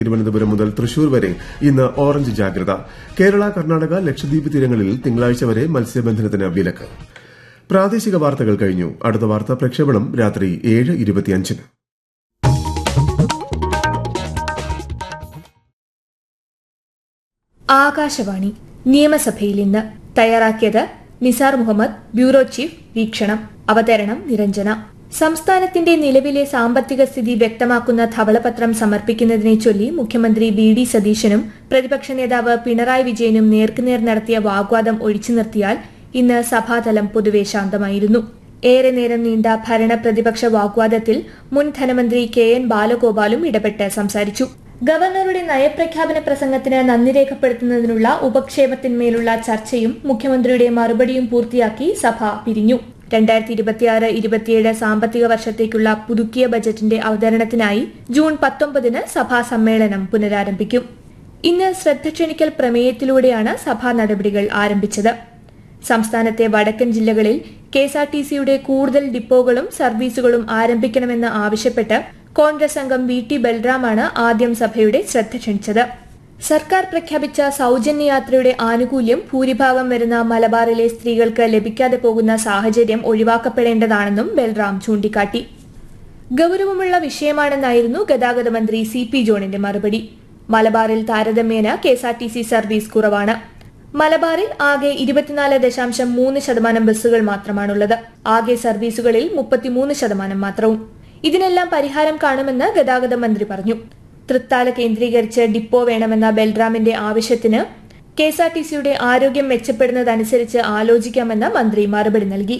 തിരുവനന്തപുരം മുതൽ തൃശൂർ വരെ ഇന്ന് ഓറഞ്ച് ജാഗ്രത കേരള കർണാടക ലക്ഷദ്വീപ് തീരങ്ങളിൽ തിങ്കളാഴ്ച വരെ മത്സ്യബന്ധനത്തിന് വിലക്ക് പ്രാദേശിക വാർത്തകൾ കഴിഞ്ഞു അടുത്ത വാർത്താ പ്രക്ഷേപണം രാത്രി ഏഴ് ഇരുപത്തിയഞ്ചിന് ആകാശവാണി നിയമസഭയിൽ ഇന്ന് തയ്യാറാക്കിയത് നിസാർ മുഹമ്മദ് ബ്യൂറോ ചീഫ് വീക്ഷണം അവതരണം നിരഞ്ജന സംസ്ഥാനത്തിന്റെ നിലവിലെ സാമ്പത്തിക സ്ഥിതി വ്യക്തമാക്കുന്ന ധവളപത്രം സമർപ്പിക്കുന്നതിനെ ചൊല്ലി മുഖ്യമന്ത്രി വി ഡി സതീശനും പ്രതിപക്ഷ നേതാവ് പിണറായി വിജയനും നേർക്കുനേർ നടത്തിയ വാഗ്വാദം ഒഴിച്ചു നിർത്തിയാൽ ഇന്ന് സഭാതലം പൊതുവെ ശാന്തമായിരുന്നു ഏറെ നേരം നീണ്ട ഭരണ പ്രതിപക്ഷ വാഗ്വാദത്തിൽ മുൻ ധനമന്ത്രി കെ എൻ ബാലഗോപാലും ഇടപെട്ട് സംസാരിച്ചു ഗവർണറുടെ നയപ്രഖ്യാപന പ്രസംഗത്തിന് നന്ദി രേഖപ്പെടുത്തുന്നതിനുള്ള ഉപക്ഷേപത്തിന്മേലുള്ള ചർച്ചയും മുഖ്യമന്ത്രിയുടെ മറുപടിയും പൂർത്തിയാക്കി സഭ പിരിഞ്ഞു രണ്ടായിരത്തി ഇരുപത്തിയാറ് ഇരുപത്തിയേഴ് സാമ്പത്തിക വർഷത്തേക്കുള്ള പുതുക്കിയ ബജറ്റിന്റെ അവതരണത്തിനായി ജൂൺ പത്തൊമ്പതിന് സഭാ സമ്മേളനം പുനരാരംഭിക്കും ഇന്ന് ശ്രദ്ധ ക്ഷണിക്കൽ പ്രമേയത്തിലൂടെയാണ് സഭാ നടപടികൾ ആരംഭിച്ചത് സംസ്ഥാനത്തെ വടക്കൻ ജില്ലകളിൽ കെ എസ് ആർ ടി സിയുടെ കൂടുതൽ ഡിപ്പോകളും സർവീസുകളും ആരംഭിക്കണമെന്ന് ആവശ്യപ്പെട്ട് കോൺഗ്രസ് അംഗം വി ടി ബൽറാമാണ് ആദ്യം സഭയുടെ ശ്രദ്ധ ക്ഷണിച്ചത് സർക്കാർ പ്രഖ്യാപിച്ച സൌജന്യ യാത്രയുടെ ആനുകൂല്യം ഭൂരിഭാഗം വരുന്ന മലബാറിലെ സ്ത്രീകൾക്ക് ലഭിക്കാതെ പോകുന്ന സാഹചര്യം ഒഴിവാക്കപ്പെടേണ്ടതാണെന്നും ബൽറാം ചൂണ്ടിക്കാട്ടി ഗൌരവമുള്ള വിഷയമാണെന്നായിരുന്നു ഗതാഗത മന്ത്രി സി പി ജോണിന്റെ മറുപടി മലബാറിൽ താരതമ്യേന K S R T C service കുറവാണ് മലബാറിൽ ആകെ ഇരുപത്തിനാല് ദശാംശം മൂന്ന് ശതമാനം ബസ്സുകൾ മാത്രമാണുള്ളത് ആകെ സർവീസുകളിൽ മുപ്പത്തിമൂന്ന് ശതമാനം മാത്രവും ഇതിനെല്ലാം പരിഹാരം കാണുമെന്ന് ഗതാഗത മന്ത്രി പറഞ്ഞു തൃത്താല കേന്ദ്രീകരിച്ച് ഡിപ്പോ വേണമെന്ന ബൽറാമിന്റെ ആവശ്യത്തിന് കെ എസ് ആർ ടി സിയുടെ ആരോഗ്യം മെച്ചപ്പെടുന്നതനുസരിച്ച് ആലോചിക്കാമെന്ന് മന്ത്രി മറുപടി നൽകി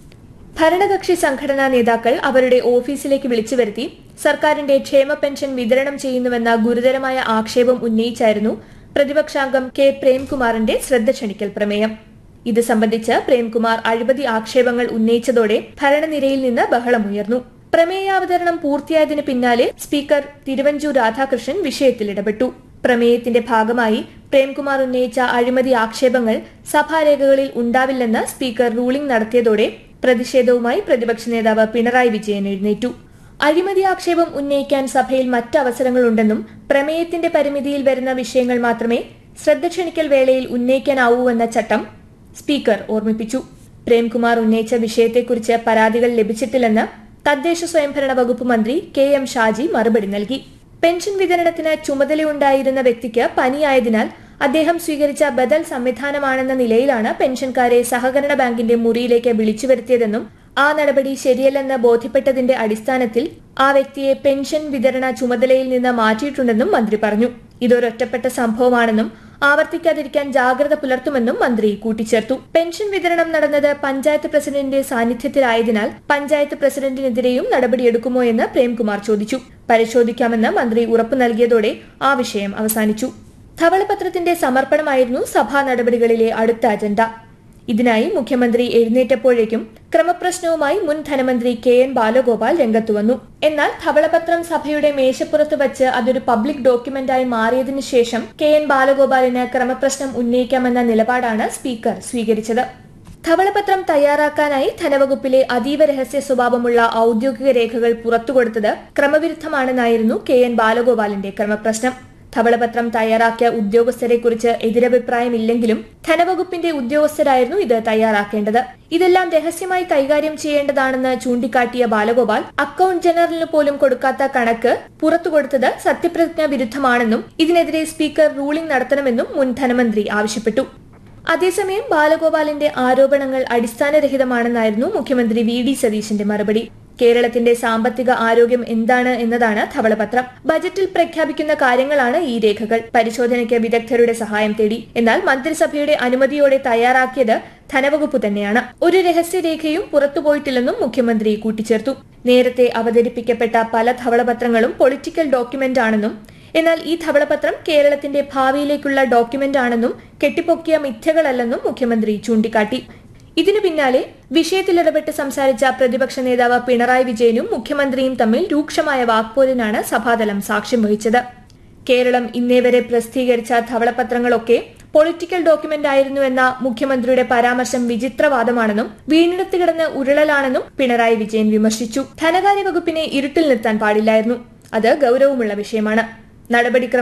ഭരണകക്ഷി സംഘടനാ നേതാക്കൾ അവരുടെ ഓഫീസിലേക്ക് വിളിച്ചു വരുത്തി സർക്കാരിന്റെ ക്ഷേമ പെൻഷൻ വിതരണം ചെയ്യുന്നുവെന്ന ഗുരുതരമായ ആക്ഷേപം ഉന്നയിച്ചായിരുന്നു പ്രതിപക്ഷാംഗം കെ പ്രേംകുമാറിന്റെ ശ്രദ്ധ ക്ഷണിക്കൽ പ്രമേയം ഇത് സംബന്ധിച്ച് പ്രേംകുമാർ അഴിമതി ആക്ഷേപങ്ങൾ ഉന്നയിച്ചതോടെ ഭരണനിരയിൽ നിന്ന് ബഹളമുയർന്നു പ്രമേയാവതരണം പൂർത്തിയായതിനു പിന്നാലെ സ്പീക്കർ തിരുവഞ്ചൂർ രാധാകൃഷ്ണൻ വിഷയത്തിൽ ഇടപെട്ടു പ്രമേയത്തിന്റെ ഭാഗമായി പ്രേംകുമാർ ഉന്നയിച്ച അഴിമതി ആക്ഷേപങ്ങൾ സഭാരേഖകളിൽ ഉണ്ടാവില്ലെന്ന് സ്പീക്കർ റൂളിംഗ് നടത്തിയതോടെ പ്രതിഷേധവുമായി പ്രതിപക്ഷ നേതാവ് പിണറായി വിജയൻ എഴുന്നേറ്റു അഴിമതി ആക്ഷേപം ഉന്നയിക്കാൻ സഭയിൽ മറ്റ് അവസരങ്ങളുണ്ടെന്നും പ്രമേയത്തിന്റെ പരിമിതിയിൽ വരുന്ന വിഷയങ്ങൾ മാത്രമേ ശ്രദ്ധ ക്ഷണിക്കൽ വേളയിൽ ഉന്നയിക്കാനാവൂവെന്ന ചട്ടം സ്പീക്കർ ഓർമ്മിപ്പിച്ചു പ്രേംകുമാർ ഉന്നയിച്ച വിഷയത്തെക്കുറിച്ച് പരാതികൾ ലഭിച്ചിട്ടില്ലെന്ന് തദ്ദേശ സ്വയംഭരണ വകുപ്പ് മന്ത്രി കെ എം ഷാജി മറുപടി നൽകി പെൻഷൻ വിതരണത്തിന് ചുമതലയുണ്ടായിരുന്ന വ്യക്തിക്ക് പനിയായതിനാൽ അദ്ദേഹം സ്വീകരിച്ച ബദൽ സംവിധാനമാണെന്ന നിലയിലാണ് പെൻഷൻകാരെ സഹകരണ ബാങ്കിന്റെ മുറിയിലേക്ക് വിളിച്ചു വരുത്തിയതെന്നും ആ നടപടി ശരിയല്ലെന്ന് ബോധ്യപ്പെട്ടതിന്റെ അടിസ്ഥാനത്തിൽ ആ വ്യക്തിയെ പെൻഷൻ വിതരണ ചുമതലയിൽ നിന്ന് മാറ്റിയിട്ടുണ്ടെന്നും മന്ത്രി പറഞ്ഞു ഇതൊരൊറ്റപ്പെട്ട സംഭവമാണെന്നും ആവർത്തിക്കാതിരിക്കാൻ ജാഗ്രത പുലർത്തുമെന്നും മന്ത്രി കൂട്ടിച്ചേർത്തു പെൻഷൻ വിതരണം നടന്നത് പഞ്ചായത്ത് പ്രസിഡന്റിന്റെ സാന്നിധ്യത്തിലായതിനാൽ പഞ്ചായത്ത് പ്രസിഡന്റിനെതിരെയും നടപടിയെടുക്കുമോ എന്ന് പ്രേംകുമാർ ചോദിച്ചു പരിശോധിക്കാമെന്ന് മന്ത്രി ഉറപ്പു നൽകിയതോടെ ആ വിഷയം അവസാനിച്ചു ധവളപത്രത്തിന്റെ സമർപ്പണമായിരുന്നു സഭാ നടപടികളിലെ അടുത്ത അജണ്ട ഇതിനായി മുഖ്യമന്ത്രി എഴുന്നേറ്റപ്പോഴേക്കും ക്രമപ്രശ്നവുമായി മുൻ ധനമന്ത്രി കെ എൻ ബാലഗോപാൽ രംഗത്തുവന്നു എന്നാൽ ധവളപത്രം സഭയുടെ മേശപ്പുറത്ത് വച്ച് അതൊരു പബ്ലിക് ഡോക്യുമെന്റായി മാറിയതിനു ശേഷം കെ എൻ ബാലഗോപാലിന് ക്രമപ്രശ്നം ഉന്നയിക്കാമെന്ന നിലപാടാണ് സ്പീക്കർ സ്വീകരിച്ചത് ധവളപത്രം തയ്യാറാക്കാനായി ധനവകുപ്പിലെ അതീവ രഹസ്യ സ്വഭാവമുള്ള ഔദ്യോഗിക രേഖകൾ പുറത്തുകൊടുത്തത് ക്രമവിരുദ്ധമാണെന്നായിരുന്നു കെ എൻ ബാലഗോപാലിന്റെ ക്രമപ്രശ്നം ധവളപത്രം തയ്യാറാക്കിയ ഉദ്യോഗസ്ഥരെക്കുറിച്ച് എതിരഭിപ്രായമില്ലെങ്കിലും ധനവകുപ്പിന്റെ ഉദ്യോഗസ്ഥരായിരുന്നു ഇത് തയ്യാറാക്കേണ്ടത് ഇതെല്ലാം രഹസ്യമായി കൈകാര്യം ചെയ്യേണ്ടതാണെന്ന് ചൂണ്ടിക്കാട്ടിയ ബാലഗോപാൽ അക്കൌണ്ട് ജനറലിന് പോലും കൊടുക്കാത്ത കണക്ക് പുറത്തുകൊടുത്തത് സത്യപ്രതിജ്ഞാ വിരുദ്ധമാണെന്നും ഇതിനെതിരെ സ്പീക്കർ റൂളിംഗ് നടത്തണമെന്നും മുൻ ധനമന്ത്രി ആവശ്യപ്പെട്ടു അതേസമയം ബാലഗോപാലിന്റെ ആരോപണങ്ങൾ അടിസ്ഥാനരഹിതമാണെന്നായിരുന്നു മുഖ്യമന്ത്രി വി ഡി സതീശന്റെ മറുപടി കേരളത്തിന്റെ സാമ്പത്തിക ആരോഗ്യം എന്താണ് എന്നതാണ് ധവളപത്രം ബജറ്റിൽ പ്രഖ്യാപിക്കുന്ന കാര്യങ്ങളാണ് ഈ രേഖകൾ പരിശോധനയ്ക്ക് വിദഗ്ധരുടെ സഹായം തേടി എന്നാൽ മന്ത്രിസഭയുടെ അനുമതിയോടെ തയ്യാറാക്കിയത് ധനവകുപ്പ് തന്നെയാണ് ഒരു രഹസ്യരേഖയും പുറത്തുപോയിട്ടില്ലെന്നും മുഖ്യമന്ത്രി കൂട്ടിച്ചേർത്തു നേരത്തെ അവതരിപ്പിക്കപ്പെട്ട പല ധവളപത്രങ്ങളും പൊളിറ്റിക്കൽ ഡോക്യുമെന്റ് ആണെന്നും എന്നാൽ ഈ ധവളപത്രം കേരളത്തിന്റെ ഭാവിയിലേക്കുള്ള ഡോക്യുമെന്റ് ആണെന്നും കെട്ടിപ്പൊക്കിയ മിഥ്യകളല്ലെന്നും മുഖ്യമന്ത്രി ചൂണ്ടിക്കാട്ടി ഇതിനു പിന്നാലെ വിഷയത്തിലിടപെട്ട് സംസാരിച്ച പ്രതിപക്ഷ നേതാവ് പിണറായി വിജയനും മുഖ്യമന്ത്രിയും തമ്മിൽ രൂക്ഷമായ വാക്പോരിനാണ് സഭാതലം സാക്ഷ്യം വഹിച്ചത് കേരളം ഇന്നേവരെ പ്രസിദ്ധീകരിച്ച ധവളപത്രങ്ങളൊക്കെ പൊളിറ്റിക്കൽ ഡോക്യുമെന്റ് ആയിരുന്നുവെന്ന മുഖ്യമന്ത്രിയുടെ പരാമർശം വിചിത്രവാദമാണെന്നും വീണ്ടെടുത്ത് കിടന്ന് ഉരുളലാണെന്നും പിണറായി വിജയൻ വിമർശിച്ചു ധനകാര്യ വകുപ്പിനെ ഇരുട്ടിൽ നിർത്താൻ പാടില്ലായിരുന്നു അത് ഗൌരവമുള്ള വിഷയമാണ് നടപടിക്രമ